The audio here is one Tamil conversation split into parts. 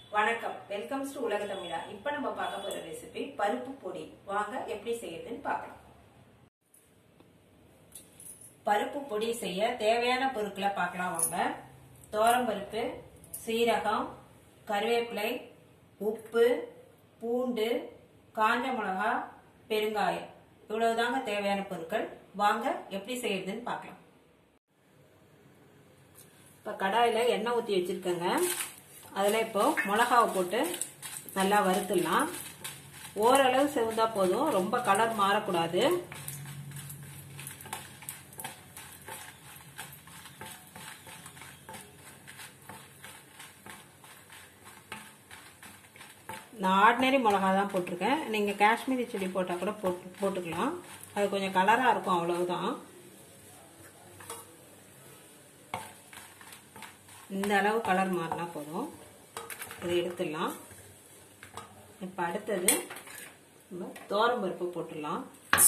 வணக்கம் வெல்கம் டு உலக தமிழா இப்ப நம்ம பார்க்க போற ரெசிபி பருப்பு பொடி வாங்க எப்படி செய்யறதுன்னு பார்க்கலாம் பருப்பு பொடி செய்ய தேவையான பொருட்களை பார்க்கலாம் வாங்க பருப்பு சீரகம் கருவேப்பிலை உப்பு பூண்டு காஞ்ச மிளகா பெருங்காயம் இவ்வளவுதாங்க தேவையான பொருட்கள் வாங்க எப்படி செய்யறதுன்னு பார்க்கலாம் இப்போ கடாயில் எண்ணெய் ஊற்றி வச்சுருக்கேங்க அதில் இப்போ மிளகாவை போட்டு நல்லா வறுத்துடலாம் ஓரளவு செவந்தா போதும் ரொம்ப கலர் மாறக்கூடாது நான் ஆர்டினரி மிளகா தான் போட்டிருக்கேன் நீங்கள் காஷ்மீரி சில்லி போட்டால் கூட போட்டு போட்டுக்கலாம் அது கொஞ்சம் கலராக இருக்கும் அவ்வளவுதான் இந்த அளவு கலர் மாறினா போதும் இதை எடுத்துடலாம் இப்போ அடுத்தது நம்ம தோரம் பருப்பு போட்டுடலாம்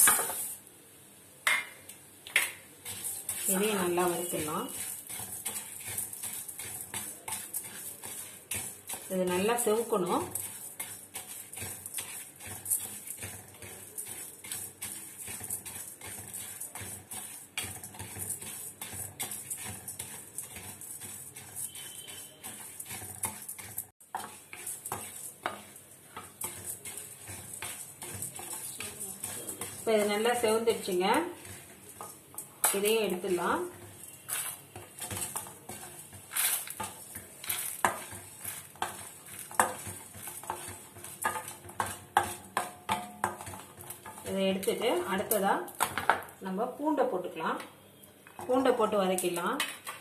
இதையும் நல்லா வறுத்துடலாம் இது நல்லா செவுக்கணும் இப்போ இது நல்லா செவந்துடுச்சுங்க இதையும் எடுத்துடலாம் இதை எடுத்துட்டு அடுத்ததா நம்ம பூண்டை போட்டுக்கலாம் பூண்டை போட்டு வதக்கிடலாம்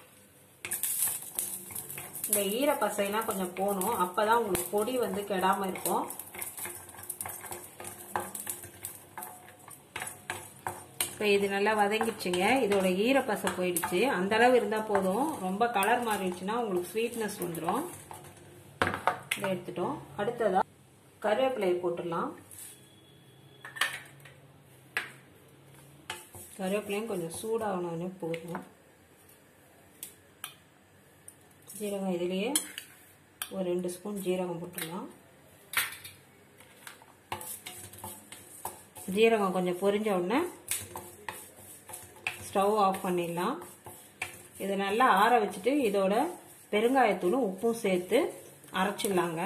இந்த ஈர பசையெல்லாம் கொஞ்சம் போகணும் அப்பதான் உங்களுக்கு பொடி வந்து கெடாம இருக்கும் இப்போ இது நல்லா வதங்கிடுச்சுங்க இதோட ஈரப்பசை போயிடுச்சு அந்த அளவு இருந்தால் போதும் ரொம்ப கலர் மாறிடுச்சுன்னா உங்களுக்கு ஸ்வீட்னஸ் வந்துடும் இதை எடுத்துட்டோம் அடுத்ததா கருவேப்பிலையை போட்டுடலாம் கருவேப்பிலையும் கொஞ்சம் சூடாகணும்னு போதும் ஜீரகம் இதுலேயே ஒரு ரெண்டு ஸ்பூன் ஜீரகம் போட்டுடலாம் ஜீரகம் கொஞ்சம் பொரிஞ்ச உடனே ஸ்டவ் ஆஃப் பண்ணிடலாம் இதை நல்லா ஆற வச்சுட்டு இதோட பெருங்காயத்தூளும் உப்பும் சேர்த்து அரைச்சிடலாங்க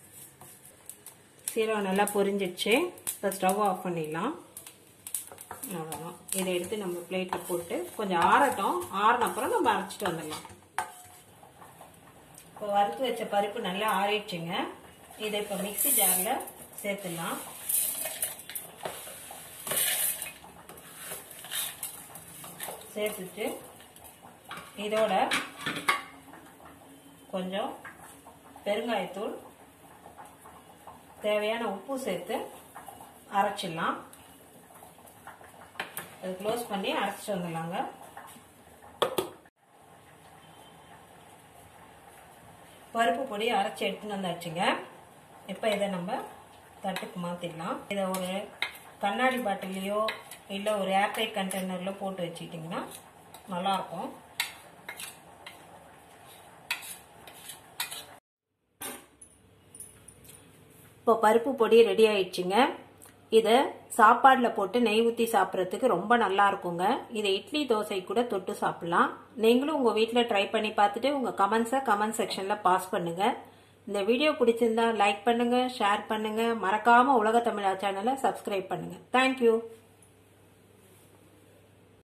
சீரகம் நல்லா பொரிஞ்சிடுச்சு இப்போ ஸ்டவ் ஆஃப் பண்ணிடலாம் அவ்வளோதான் இதை எடுத்து நம்ம பிளேட்டில் போட்டு கொஞ்சம் ஆறட்டும் ஆறின அப்புறம் நம்ம அரைச்சிட்டு வந்துடலாம் இப்போ வறுத்து வச்ச பருப்பு நல்லா ஆறிடுச்சுங்க இதை இப்போ மிக்சி ஜாரில் சேர்த்துடலாம் சேர்த்துட்டு இதோட கொஞ்சம் பெருங்காயத்தூள் தேவையான உப்பு சேர்த்து அரைச்சிடலாம் அது க்ளோஸ் பண்ணி அரைச்சிட்டு வந்துடலாங்க பருப்பு பொடி அரைச்சி எடுத்துன்னு வந்தாச்சுங்க இப்போ இதை நம்ம தட்டுக்கு மாற்றிடலாம் இதை ஒரு கண்ணாடி பாட்டிலையோ இல்லை ஒரு ஏர்டைட் கண்டெய்னரில் போட்டு வச்சுக்கிட்டிங்கன்னா நல்லாயிருக்கும் இப்போ பருப்பு பொடி ரெடி ஆயிடுச்சுங்க இதை சாப்பாடில் போட்டு நெய் ஊற்றி சாப்பிட்றதுக்கு ரொம்ப நல்லா இருக்குங்க இதை இட்லி தோசை கூட தொட்டு சாப்பிடலாம் நீங்களும் உங்கள் வீட்டில் ட்ரை பண்ணி பார்த்துட்டு உங்கள் கமெண்ட்ஸை கமெண்ட் செக்ஷனில் பாஸ் பண்ணுங்க இந்த வீடியோ பிடிச்சிருந்தா லைக் பண்ணுங்க ஷேர் பண்ணுங்க மறக்காம உலக தமிழா சேனலை சப்ஸ்கிரைப் பண்ணுங்க தேங்க்யூ